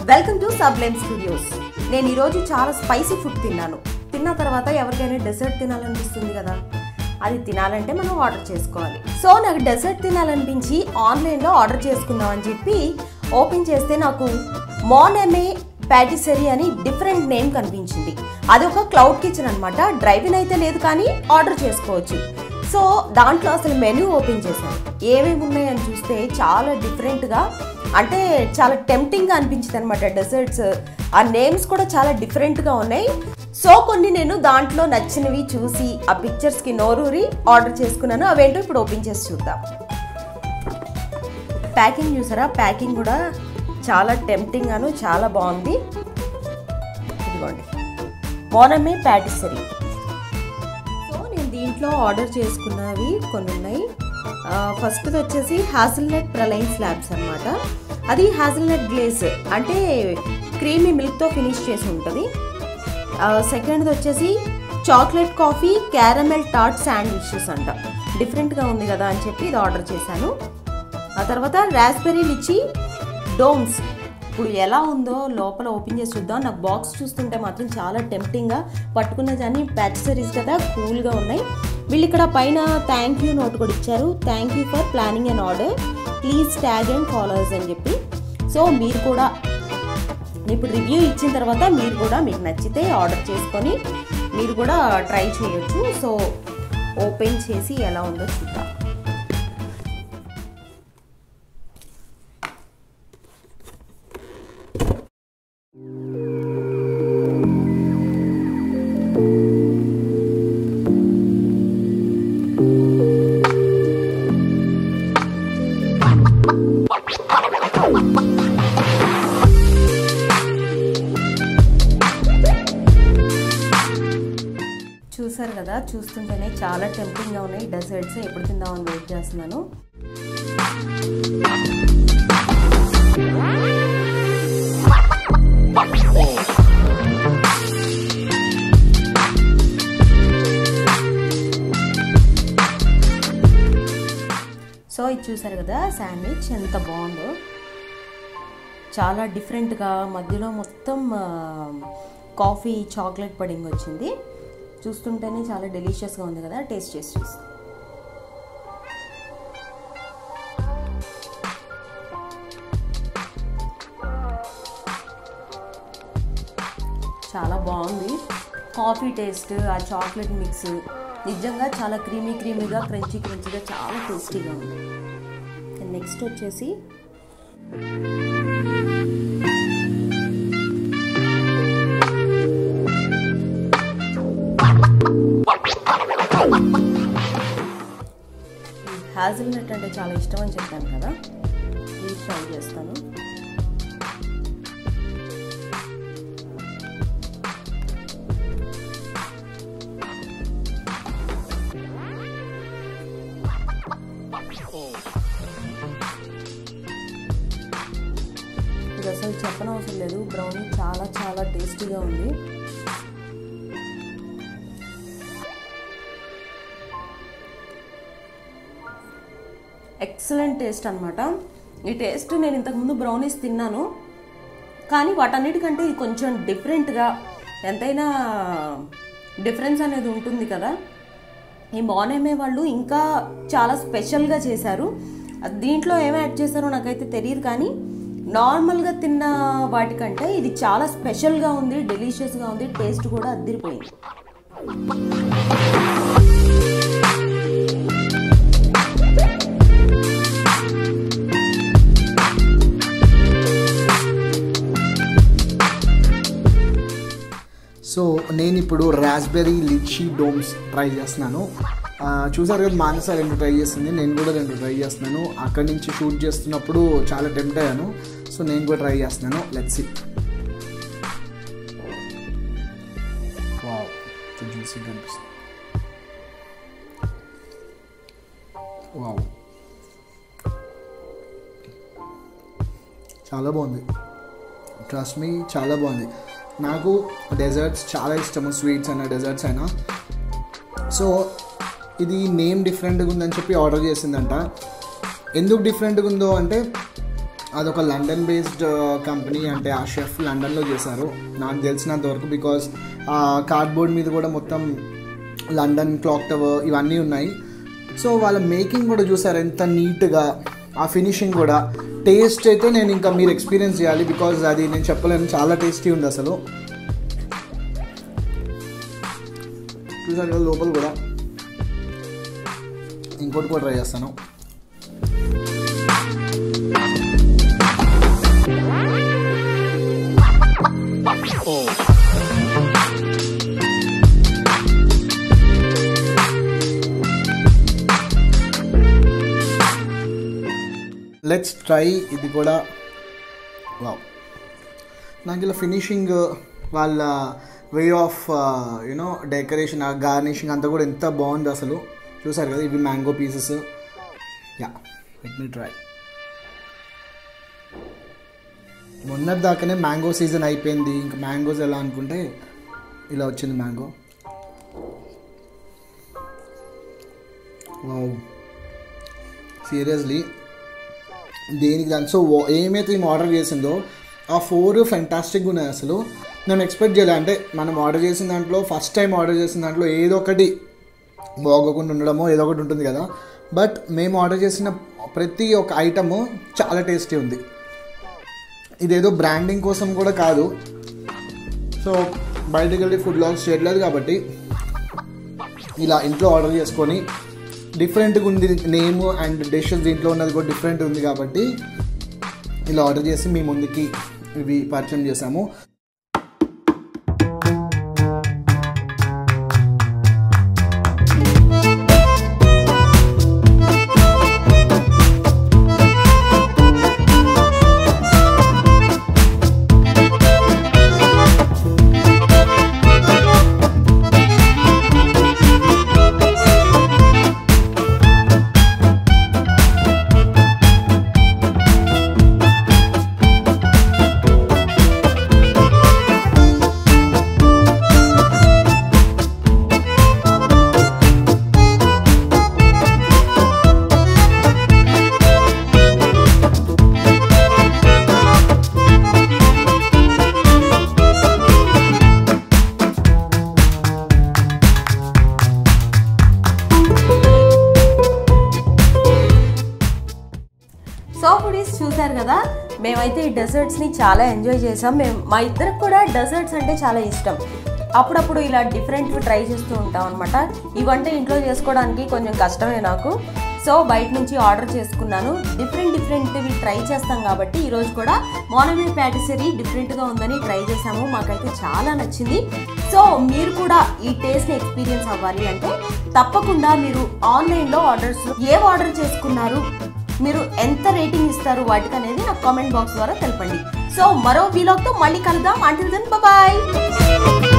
welcome to Sublime studios నేను ఈరోజు చాలా స్పైసీ ఫుడ్ తిన్నాను తిన్న తర్వాత ఎవరికైనా డెజర్ట్ తినాలనిపిస్తుంది కదా అది తినాలంటే మనం ఆర్డర్ చేసుకోవాలి సో నాకు డెజర్ట్ తినాలనిపించి ఆన్లైన్లో ఆర్డర్ చేసుకుందాం అని చెప్పి ఓపెన్ చేస్తే నాకు మోనెమే ప్యాటిసరీ అని డిఫరెంట్ నేమ్ కనిపించింది అది ఒక క్లౌడ్ కిచెన్ అనమాట డ్రైవిన్ అయితే లేదు కానీ ఆర్డర్ చేసుకోవచ్చు సో దాంట్లో అసలు మెనూ ఓపెన్ చేశాను ఏమేమి ఉన్నాయని చూస్తే చాలా డిఫరెంట్గా అంటే చాలా టెంప్టింగ్గా అనిపించింది అనమాట డెజర్ట్స్ ఆ నేమ్స్ కూడా చాలా డిఫరెంట్గా ఉన్నాయి సో కొన్ని నేను దాంట్లో నచ్చినవి చూసి ఆ పిక్చర్స్కి నోరూరి ఆర్డర్ చేసుకున్నాను అవేంటో ఇప్పుడు ఓపెన్ చేసి చూద్దాం ప్యాకింగ్ చూసారా ప్యాకింగ్ కూడా చాలా టెంప్టింగ్ గాను చాలా బాగుంది ఇదిగోండి మోనమే ప్యాటిసరీ సో నేను దీంట్లో ఆర్డర్ చేసుకున్నవి కొన్ని ఉన్నాయి ఫస్ట్ వచ్చేసి హ్యాజిల్నట్ ప్రలైన్ స్లాబ్స్ అనమాట అది హ్యాజిల్నట్ గ్లేస్ అంటే క్రీమీ మిల్క్తో ఫినిష్ చేసి ఉంటుంది సెకండ్ది వచ్చేసి chocolate coffee caramel tart sandwiches అంట డిఫరెంట్గా ఉంది కదా అని చెప్పి ఇది ఆర్డర్ చేశాను ఆ తర్వాత రాస్బెర్రీ లిచి డోమ్స్ ఇప్పుడు ఎలా ఉందో లోపల ఓపెన్ చేసి చూద్దాం నాకు బాక్స్ చూస్తుంటే మాత్రం చాలా టెంప్టింగ్గా పట్టుకున్న కానీ ప్యాక్సరీస్ కదా కూల్గా ఉన్నాయి వీళ్ళు ఇక్కడ పైన థ్యాంక్ యూ నోట్ కూడా ఇచ్చారు thank you for planning and order please tag and followers అని చెప్పి సో మీరు కూడా ఇప్పుడు రివ్యూ ఇచ్చిన తర్వాత మీరు కూడా మీకు నచ్చితే ఆర్డర్ చేసుకొని మీరు కూడా ట్రై చేయొచ్చు సో ఓపెన్ చేసి ఎలా ఉందో చూద్దాం చూసారు కదా చూస్తుంటేనే చాలా టెంప్టింగ్గా ఉన్నాయి డెజర్ట్స్ ఎప్పుడు తిందామని వెయిట్ చేస్తున్నాను సో ఇది చూసారు కదా శాండ్విచ్ ఎంత బాగుందో చాలా డిఫరెంట్గా మధ్యలో మొత్తం కాఫీ చాక్లెట్ పడింగ్ వచ్చింది చూస్తుంటేనే చాలా డెలిషియస్గా ఉంది కదా టేస్ట్ చేసి చూసి చాలా బాగుంది కాఫీ టేస్ట్ ఆ చాక్లెట్ మిక్స్ నిజంగా చాలా క్రీమీ క్రీమీగా క్రంచీ క్రంచీగా చాలా టేస్టీగా ఉంది నెక్స్ట్ వచ్చేసి హ్యాజిల్నట్ అంటే చాలా ఇష్టం అని చెప్పాను కదా ఇది ట్రై చేస్తాను ఇది అసలు చెప్పనవసరం లేదు బ్రౌనీ చాలా చాలా టేస్టీగా ఉంది ఎక్సలెంట్ టేస్ట్ అనమాట ఈ టేస్ట్ నేను ఇంతకుముందు బ్రౌనీస్ తిన్నాను కానీ వాటన్నిటికంటే ఇది కొంచెం డిఫరెంట్గా ఎంతైనా డిఫరెన్స్ అనేది ఉంటుంది కదా ఈ మోనేమే వాళ్ళు ఇంకా చాలా స్పెషల్గా చేశారు దీంట్లో ఏమి యాడ్ చేశారో నాకైతే తెలియదు కానీ నార్మల్గా తిన్న వాటికంటే ఇది చాలా స్పెషల్గా ఉంది డెలిషియస్గా ఉంది టేస్ట్ కూడా అద్దరిపోయింది సో నేను ఇప్పుడు రాస్బెర్రీ లిచీ డోమ్స్ ట్రై చేస్తున్నాను ఆ, చూసారు కదా మానస రెండు ట్రై చేస్తుంది నేను కూడా రెండు ట్రై చేస్తున్నాను అక్కడి నుంచి షూట్ చేస్తున్నప్పుడు చాలా టెంప్ట్ అయ్యాను సో నేను కూడా ట్రై చేస్తున్నాను లెట్స్ సి వావ్ జ్యూసీగా అనిపిస్తుంది వావ్ చాలా బాగుంది ట్రస్ట్ మీ చాలా బాగుంది నాకు డెజర్ట్స్ చాలా ఇష్టము స్వీట్స్ అయినా డెజర్ట్స్ అయినా సో ఇది నేమ్ డిఫరెంట్గా ఉందని చెప్పి ఆర్డర్ చేసిందంట ఎందుకు డిఫరెంట్గా ఉందో అంటే అదొక లండన్ బేస్డ్ కంపెనీ అంటే ఆ షెఫ్ లండన్లో చేశారు నాకు తెలిసినంత వరకు బికాస్ ఆ కార్డ్బోర్డ్ మీద కూడా మొత్తం లండన్ క్లాక్ టవర్ ఇవన్నీ ఉన్నాయి సో వాళ్ళ మేకింగ్ కూడా చూసారు ఎంత నీట్గా ఆ ఫినిషింగ్ కూడా టేస్ట్ అయితే నేను ఇంకా మీరు ఎక్స్పీరియన్స్ చేయాలి బికాజ్ అది నేను చెప్పలేను చాలా టేస్టీ ఉంది అసలు చూసారు కదా లోపల కూడా ఇంకోటి కూడా ట్రై చేస్తాను లెట్స్ ట్రై ఇది కూడా వావ్ నాకు ఇలా ఫినిషింగ్ వాళ్ళ వే ఆఫ్ యూనో డెకరేషన్ ఆ గార్నిషింగ్ అంతా కూడా ఎంత బాగుంది అసలు చూసారు కదా ఇవి mango pieces yeah let me try మొన్నటి దాకానే మ్యాంగో సీజన్ అయిపోయింది ఇంకా మ్యాంగోస్ ఎలా అనుకుంటే ఇలా వచ్చింది మ్యాంగో వావ్ సీరియస్లీ దేనికి దాని సో వా- ఏమైతే ఈమె ఆర్డర్ చేసిందో ఆ ఫోర్ ఫెంటాస్టిక్గా ఉన్నాయి అసలు నేను ఎక్స్పెక్ట్ చేయలే అంటే మనం ఆర్డర్ చేసిన దాంట్లో ఫస్ట్ టైం ఆర్డర్ చేసిన దాంట్లో ఏదో ఒకటి బాగోకుండా ఉండడమో ఏదో ఒకటి ఉంటుంది కదా బట్ మేము ఆర్డర్ చేసిన ప్రతి ఒక్క ఐటము చాలా టేస్టీ ఉంది ఇదేదో బ్రాండింగ్ కోసం కూడా కాదు సో బయటకు వెళ్ళి ఫుడ్ లాగ్స్ చేయట్లేదు కాబట్టి ఇలా ఇంట్లో ఆర్డర్ చేసుకొని డిఫరెంట్గా ఉంది నేమ్ అండ్ డిషెస్ దీంట్లో ఉన్నది కూడా డిఫరెంట్ ఉంది కాబట్టి ఇలా ఆర్డర్ చేసి మీ ముందుకి ఇవి పరిచయం చేశాము సో ఫుడీస్ చూసారు కదా మేమైతే ఈ డెజర్ట్స్ని చాలా ఎంజాయ్ చేసాం మేము మా ఇద్దరికి కూడా డెజర్ట్స్ అంటే చాలా ఇష్టం అప్పుడప్పుడు ఇలా డిఫరెంట్ ట్రై చేస్తూ ఉంటాం అనమాట ఇవంటే ఇంట్లో చేసుకోవడానికి కొంచెం కష్టమే నాకు సో బయట నుంచి ఆర్డర్ చేసుకున్నాను డిఫరెంట్ డిఫరెంట్వి ట్రై చేస్తాం కాబట్టి ఈరోజు కూడా మోనమీ ప్యాటిసరీ డిఫరెంట్గా ఉందని ట్రై చేసాము మాకైతే చాలా నచ్చింది సో మీరు కూడా ఈ టేస్ట్ని ఎక్స్పీరియన్స్ అవ్వాలి అంటే తప్పకుండా మీరు ఆన్లైన్లో ఆర్డర్స్ ఏ ఆర్డర్ చేసుకున్నారు మీరు ఎంత రేటింగ్ ఇస్తారు వాటికి అనేది నాకు కామెంట్ బాక్స్ ద్వారా తెలపండి సో మరో వీలాగ్తో మళ్ళీ కలుద్దాం అంటిల్ దెన్ బాయ్